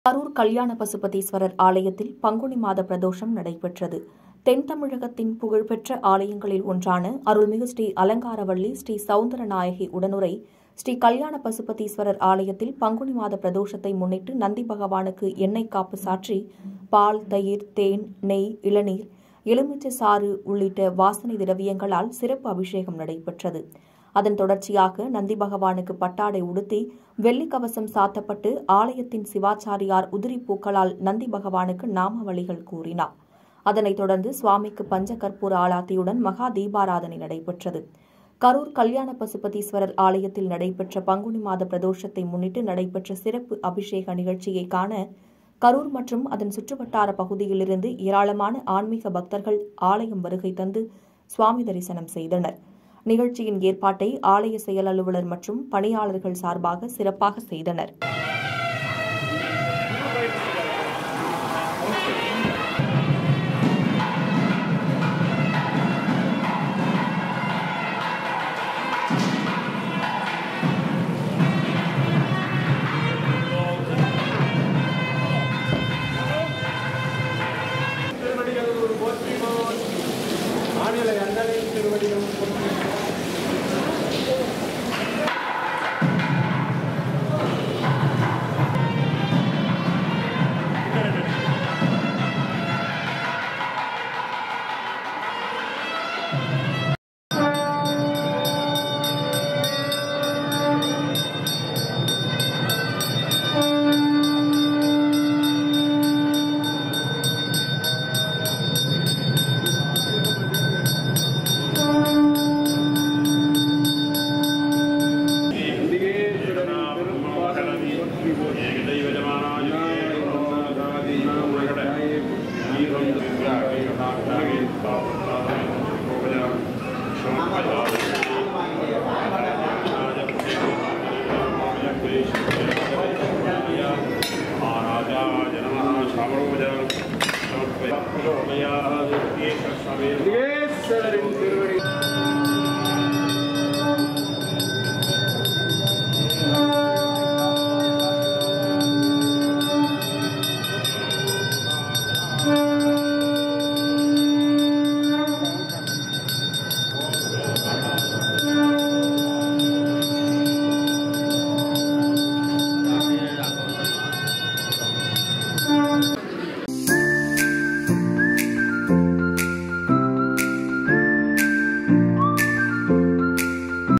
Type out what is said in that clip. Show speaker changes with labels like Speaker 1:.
Speaker 1: கரூர் கல்யாண பசுபதீஸ்வரர் ஆலயத்தில் பங்குனி மாத பிரதோஷம் நடைபெற்றது தென் தமிழகத்தின் புகழ்பெற்ற ஆலயங்களில் ஒன்றான அருள்மிகு ஸ்ரீ அலங்காரவள்ளி ஸ்ரீ சவுந்தரநாயகி உடனுரை ஸ்ரீ கல்யாண பசுபதீஸ்வரர் ஆலயத்தில் பங்குனி மாத பிரதோஷத்தை முன்னிட்டு நந்தி பகவானுக்கு எண்ணெய் காப்பு சாற்றி பால் தயிர் தேன் நெய் இளநீர் எலுமிச்சை சாறு உள்ளிட்ட வாசனை திரவியங்களால் சிறப்பு அபிஷேகம் நடைபெற்றது அதன் தொடர்ச்சியாக நந்தி பகவானுக்கு பட்டாடை உடுத்தி வெள்ளிக் கவசம் சாத்தப்பட்டு ஆலயத்தின் சிவாச்சாரியார் உதிரி பூக்களால் நந்தி பகவானுக்கு நாமவழிகள் கூறினார் அதனைத் தொடர்ந்து சுவாமிக்கு பஞ்ச கற்பூர ஆலாத்தியுடன் மகா தீபாராதனை நடைபெற்றது கரூர் கல்யாண பசுபதீஸ்வரர் ஆலயத்தில் நடைபெற்ற பங்குனி மாத பிரதோஷத்தை முன்னிட்டு நடைபெற்ற சிறப்பு அபிஷேக நிகழ்ச்சியை காண கரூர் மற்றும் அதன் சுற்றுவட்டார பகுதியிலிருந்து ஏராளமான ஆன்மீக பக்தர்கள் ஆலயம் வருகை தந்து சுவாமி தரிசனம் செய்தனர் நிகழ்ச்சியின் ஏற்பாட்டை ஆலய செயல் அலுவலர் மற்றும் பணியாளர்கள் சார்பாக சிறப்பாக செய்தனர்
Speaker 2: திருவடிகள் போற்றிவோம் மாநில அண்டனின் திருவடிகள் போற்றிவோம்